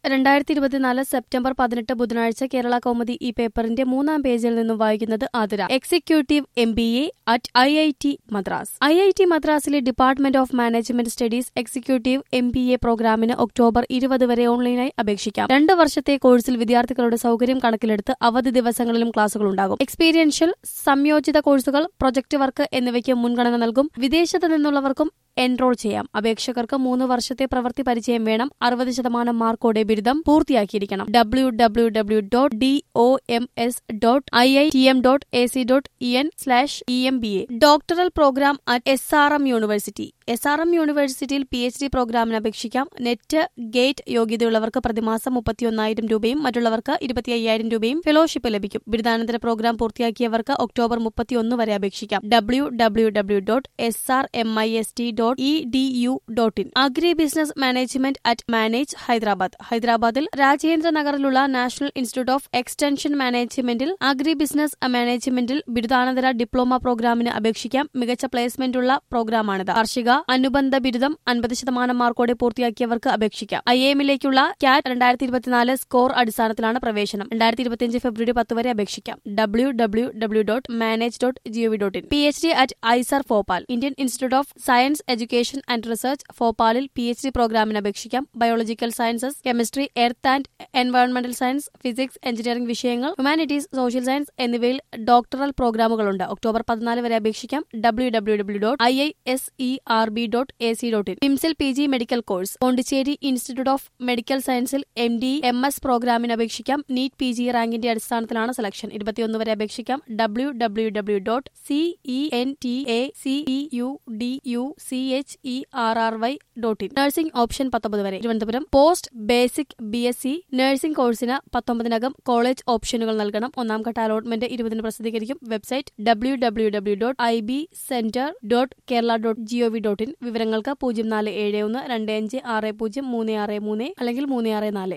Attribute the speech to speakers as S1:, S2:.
S1: രണ്ടായിരത്തി ഇരുപത്തിനാല് സെപ്റ്റംബർ പതിനെട്ട് ബുധനാഴ്ച കേരള കൗമുദി ഈ പേപ്പറിന്റെ മൂന്നാം പേജിൽ നിന്നും വായിക്കുന്നത് Athira executive M B A at I I T Madras I I T മദ്രാസിലെ department of management studies executive M B A പ്രോഗ്രാമിന് ഒക്ടോബർ ഇരുപത് വരെ ഓൺലൈനായി അപേക്ഷിക്കാം രണ്ട് വർഷത്തെ കോഴ്സിൽ വിദ്യാർത്ഥികളുടെ സൗകര്യം കണക്കിലെടുത്ത് അവധി ദിവസങ്ങളിലും ക്ലാസുകൾ ഉണ്ടാകും എക്സ്പീരിയൻഷ്യൽ സംയോജിത കോഴ്സുകൾ പ്രൊജക്ട് വർക്ക് എന്നിവയ്ക്ക് മുൻഗണന നൽകും വിദേശത്ത് നിന്നുള്ളവർക്കും എൻറോൾ ചെയ്യാം അപേക്ഷകർക്ക് മൂന്ന് വർഷത്തെ പ്രവൃത്തി പരിചയം വേണം അറുപത് ശതമാനം മാർക്കോടെ ബിരുദം പൂർത്തിയാക്കിയിരിക്കണം W W W dot D O M S dot I I T M dot A C dot I N slash E M B A doctoral program at S R M university S R M യൂണിവേഴ്സിറ്റിയിൽ P H D പ്രോഗ്രാമിന് അപേക്ഷിക്കാം net gate യോഗ്യതയുള്ളവർക്ക് പ്രതിമാസം മുപ്പത്തിയൊന്നായിരം രൂപയും മറ്റുള്ളവർക്ക് ഇരുപത്തി അയ്യായിരം രൂപയും fellowship ലഭിക്കും ബിരുദാനന്തര പ്രോഗ്രാം പൂർത്തിയാക്കിയവർക്ക് ഒക്ടോബർ മുപ്പത്തിയൊന്ന് വരെ അപേക്ഷിക്കാം W W W dot S R M I S T dot E D U dot in agribusiness management at manage Hyderabad ഹൈദരാബാദിൽ രാജേന്ദ്ര നഗറിലുള്ള നാഷണൽ ഇൻസ്റ്റിറ്റ്യൂട്ട് ഓഫ് എക്സ്റ്റൻഷൻ മാനേജ്മെന്റിൽ അഗ്രി ബിസിനസ് മാനേജ്മെന്റിൽ ബിരുദാനന്തര ഡിപ്ലോമ പ്രോഗ്രാമിന് അപേക്ഷിക്കാം മികച്ച പ്ലേസ്മെന്റ് ഉള്ള പ്രോഗ്രാമാണിത് കാർഷിക അനുബന്ധ ബിരുദം അൻപത് ശതമാനം മാർക്കോടെ പൂർത്തിയാക്കിയവർക്ക് അപേക്ഷിക്കാം ഐ എമ്മിലേക്കുള്ള ക്യാറ്റ് രണ്ടായിരത്തി ഇരുപത്തിനാല് സ്കോർ അടിസ്ഥാനത്തിലാണ് പ്രവേശനം രണ്ടായിരത്തി ഇരുപത്തിയഞ്ച് ഫെബ്രുവരി പത്ത് വരെ അപേക്ഷിക്കാം W W W dot manage dot GOV dot in P H D at IISER Bhopal Indian institute of science education and research ഫോപ്പാലിൽ പി എച്ച് ഡി പ്രോഗ്രാമിന് അപേക്ഷിക്കാം biological sciences chemistry earth and എൻവയോൺമെന്റൽ സയൻസ് ഫിസിക്സ് എഞ്ചിനീയറിംഗ് വിഷയങ്ങൾ humanities social science എന്നിവയിൽ doctoral പ്രോഗ്രാമുകളുണ്ട് October പതിനാല് വരെ അപേക്ഷിക്കാം W W W dot I I S E R B dot A C dot in മിംസിൽ P G medical course Pondicherry institute of medical സയൻസിൽ M D M S പ്രോഗ്രാമിന് അപേക്ഷിക്കാം NEET P G റാങ്കിന്റെ അടിസ്ഥാനത്തിലാണ് selection ഇരുപത്തിയൊന്ന് വരെ അപേക്ഷിക്കാം W W W dot C E N T A C E U D U C H E R R Y dot in nursing option പത്തൊമ്പത് വരെ Thiruvananthapuram post basic B S C nursing കോഴ്സിന് പത്തൊമ്പതിനകം college ഓപ്ഷനുകൾ നൽകണം ഒന്നാം ഘട്ട allotment ഇരുപതിന് പ്രസിദ്ധീകരിക്കും website W W W dot I B centre dot Kerala dot GOV dot in വിവരങ്ങൾക്ക് പൂജ്യം നാല് ഏഴ് ഒന്ന് രണ്ട് അഞ്ച് ആറ് പൂജ്യം മൂന്ന് ആറ് മൂന്ന് അല്ലെങ്കിൽ മൂന്ന് ആറ് നാല്